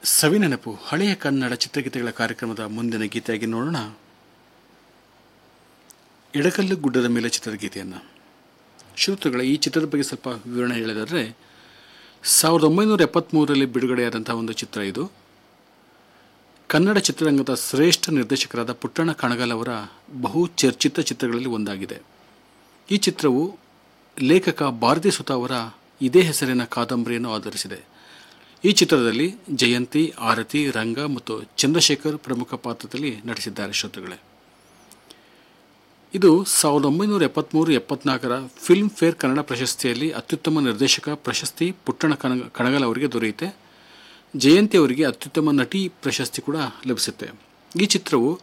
ಸವಿನೆನಪು ಹಳೆಯ ಕನ್ನಡ ಚಿತ್ರಗೀತೆಗಳ ಕಾರ್ಯಕ್ರಮದ ಮುಂದಿನ ಗೀತೆಯಾಗಿ ನೋಡೋಣ ಎಡಕಲ್ಲು ಗುಡ್ಡದ ಮೇಲೆ ಚಿತ್ರದ ಗೀತೆಯನ್ನು ಶ್ರೋತೃಗಳ ಈ ಚಿತ್ರದ ಬಗ್ಗೆ ಸ್ವಲ್ಪ ವಿವರಣೆ ಹೇಳಿದರೆ ಸಾವಿರದ ಒಂಬೈನೂರ ಎಪ್ಪತ್ತ್ಮೂರರಲ್ಲಿ ಬಿಡುಗಡೆಯಾದಂಥ ಒಂದು ಚಿತ್ರ ಇದು ಕನ್ನಡ ಚಿತ್ರರಂಗದ ಶ್ರೇಷ್ಠ ನಿರ್ದೇಶಕರಾದ ಪುಟ್ಟಣ್ಣ ಕಣಗಾಲ್ ಅವರ ಬಹು ಚರ್ಚಿತ ಚಿತ್ರಗಳಲ್ಲಿ ಒಂದಾಗಿದೆ ಈ ಚಿತ್ರವು ಲೇಖಕ ಭಾರತಿ ಸುತ ಅವರ ಇದೇ ಹೆಸರಿನ ಕಾದಂಬರಿಯನ್ನು ಆಧರಿಸಿದೆ ಈ ಚಿತ್ರದಲ್ಲಿ ಜಯಂತಿ ಆರತಿ ರಂಗ ಮತ್ತು ಚಂದ್ರಶೇಖರ್ ಪ್ರಮುಖ ಪಾತ್ರದಲ್ಲಿ ನಟಿಸಿದ್ದಾರೆ ಶ್ರೋತೃಗಳೇ ಇದು ಸಾವಿರದ ಒಂಬೈನೂರ ಎಪ್ಪತ್ತ್ಮೂರು ಎಪ್ಪತ್ನಾಲ್ಕರ ಫಿಲ್ಮ್ ಫೇರ್ ಕನ್ನಡ ಪ್ರಶಸ್ತಿಯಲ್ಲಿ ಅತ್ಯುತ್ತಮ ನಿರ್ದೇಶಕ ಪ್ರಶಸ್ತಿ ಪುಟ್ಟಣ ಕಣ ಕಣಗಲ್ ಅವರಿಗೆ ದೊರೆಯುತ್ತೆ ಜಯಂತಿ ಅವರಿಗೆ ಅತ್ಯುತ್ತಮ ನಟಿ ಪ್ರಶಸ್ತಿ ಕೂಡ ಲಭಿಸುತ್ತೆ ಈ ಚಿತ್ರವು